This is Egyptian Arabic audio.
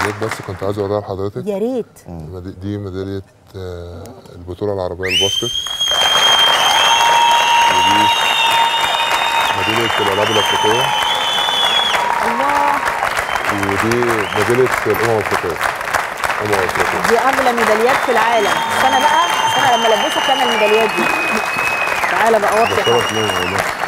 ميداليات بس كنت عايز اوريها لحضرتك يا ريت مد- دي ميداليه آه، البطوله العربيه للباسكت ودي ميداليه الالعاب الافريقيه الله ودي ميداليه الامم الافريقيه امم افريقيا دي اغلى ميداليات في العالم استنى بقى استنى لما البسك انا الميداليات دي تعالى بقى ده وطي شرف ليا والله